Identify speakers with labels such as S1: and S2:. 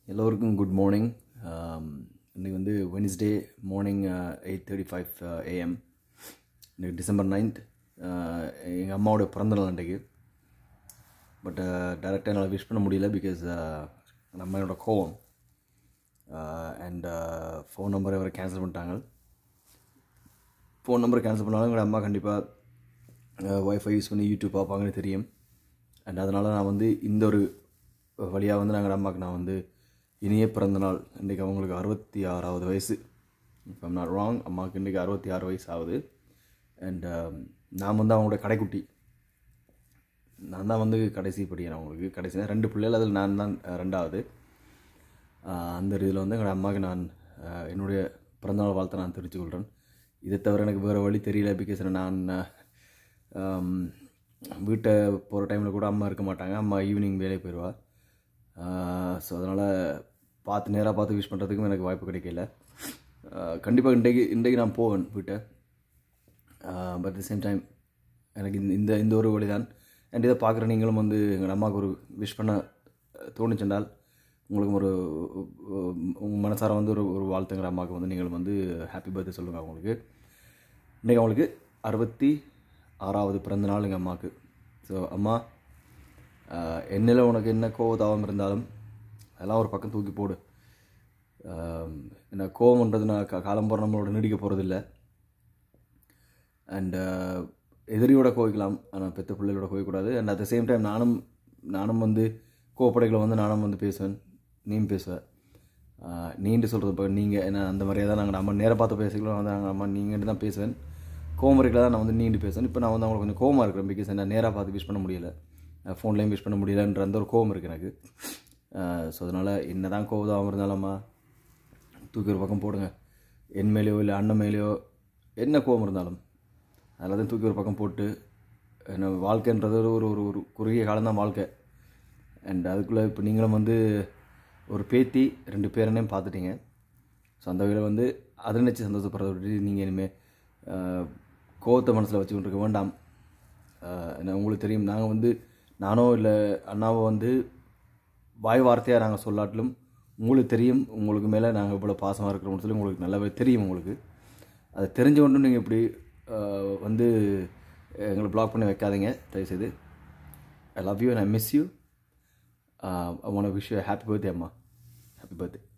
S1: எல்லோருக்கும் good morning இன்றைக்கி வந்து Wednesday morning eight thirty five AM இன்றைக்கி டிசம்பர் நைன்த் எங்கள் அம்மாவோட பிறந்த நாள் அன்றைக்கு பட் டேரெக்டாக என்னால் விஷ் பண்ண முடியல பிகாஸ் அந்த அம்மாவோட கோவம் அண்ட் ஃபோன் நம்பரை அவரை கேன்சல் பண்ணிட்டாங்க ஃபோன் நம்பர் கேன்சல் பண்ணாலும் எங்களோட அம்மா கண்டிப்பாக ஒய்ஃபை யூஸ் பண்ணி யூடியூப் பார்ப்பாங்கன்னு தெரியும் அண்ட் அதனால் நான் வந்து இந்த ஒரு வழியாக வந்து நாங்கள் அம்மாவுக்கு நான் வந்து இனிய பிறந்த நாள் இன்றைக்கி அவங்களுக்கு அறுபத்தி ஆறாவது வயசு இப்போ ஐம் நாட் ராங் அம்மாவுக்கு இன்றைக்கி அறுபத்தி ஆறு வயசு ஆகுது அண்ட் நான் வந்து அவங்களோட கடைக்குட்டி நான் தான் வந்து கடைசி படிக்கிறேன் அவங்களுக்கு கடைசி ரெண்டு பிள்ளைகள் அதில் நான் தான் ரெண்டாவது அந்த இதில் வந்து எங்களோட அம்மாவுக்கு நான் என்னுடைய பிறந்தநாள் வாழ்த்தை நான் தெரிவித்துக் கொள்கிறேன் இதை தவிர எனக்கு வேறு வழி தெரியல பிகாஸ் நான் வீட்டை போகிற டைமில் கூட அம்மா இருக்க மாட்டாங்க அம்மா ஈவினிங் வேலைக்கு போயிடுவா ஸோ அதனால் பார்த்து நேராக பார்த்து விஷ் பண்ணுறதுக்கும் எனக்கு வாய்ப்பு கிடைக்கல கண்டிப்பாக இன்றைக்கு இன்றைக்கு நான் போவேன் வீட்டை பட் த சேம் டைம் எனக்கு இந்த இந்த இந்த ஒரு வழி தான் அண்ட் இதை பார்க்குற நீங்களும் வந்து எங்கள் அம்மாவுக்கு ஒரு விஷ் பண்ண தோணுச்சென்றால் உங்களுக்கும் ஒரு உங்கள் மனசார வந்து ஒரு ஒரு வாழ்த்துங்கிற அம்மாவுக்கு வந்து நீங்களும் வந்து ஹாப்பி பர்த்டே சொல்லுங்கள் அவங்களுக்கு இன்றைக்கி அவங்களுக்கு அறுபத்தி ஆறாவது பிறந்த நாள் எங்கள் அம்மாவுக்கு ஸோ அம்மா என்னில் உனக்கு என்ன கோவத்தாகவும் இருந்தாலும் அதெல்லாம் ஒரு பக்கம் தூக்கி போடு என்ன கோவம்ன்றது நான் காலம் போகிற நம்மளோட நீடிக்க போகிறதில்ல அண்டு எதிரியோட கோவிக்கலாம் ஆனால் பெத்த பிள்ளைகளோட கோவிக்கூடாது and at the same time நானும் நானும் வந்து கோப்படைகளை வந்து நானும் வந்து பேசுவேன் நீயும் பேசுவேன் நீண்டு சொல்கிறது இப்போ நீங்கள் என்ன அந்த மாதிரியே தான் நாங்கள் அம்மா நேராக பார்த்து பேசிக்கலாம் வந்து நாங்கள் அம்மா நீங்கள்ட்டு தான் பேசுவேன் கோமரிக்கில் தான் நான் வந்து நீண்டு பேசுவேன் இப்போ நான் வந்து அவங்களுக்கு கொஞ்சம் கோவமாக இருக்கிறேன் பிகாஸ் என்ன நேராக பார்த்து விஷ் பண்ண முடியல ஃபோன்லேயும் விஷ் பண்ண முடியலன்ற அந்த ஒரு கோவம் இருக்குது எனக்கு ஸோ அதனால் என்ன தான் கோவம் இருந்தாலும்மா தூக்கி ஒரு பக்கம் போடுங்க என் மேலேயோ இல்லை அண்ணன் மேலேயோ என்ன கோவம் இருந்தாலும் அதில் தான் தூக்கி ஒரு பக்கம் போட்டு என்ன வாழ்க்கைன்றது ஒரு ஒரு ஒரு குறுகிய காலம்தான் வாழ்க்கை அண்ட் அதுக்குள்ளே இப்போ நீங்களும் வந்து ஒரு பேத்தி ரெண்டு பேரனையும் பார்த்துட்டீங்க ஸோ அந்த வகையில் வந்து அதை நினச்சி சந்தோஷப்படுறத விட்டு நீங்கள் இனிமேல் கோவத்தை மனசில் வச்சு கொண்டிருக்க வேண்டாம் என்ன உங்களுக்கு தெரியும் நாங்கள் வந்து நானோ இல்லை அண்ணாவோ வந்து வாய் வார்த்தையாக நாங்கள் சொல்லாட்டிலும் உங்களுக்கு தெரியும் உங்களுக்கு மேலே நாங்கள் இவ்வளோ பாசமாக இருக்கிறோம்னு சொல்லி உங்களுக்கு நல்லாவே தெரியும் உங்களுக்கு அதை தெரிஞ்ச கொண்டும் நீங்கள் இப்படி வந்து எங்களை பிளாக் பண்ணி வைக்காதீங்க தயவுசெய்து I love you and I miss you I want wish you happy birthday அம்மா ஹாப்பி பர்த்டே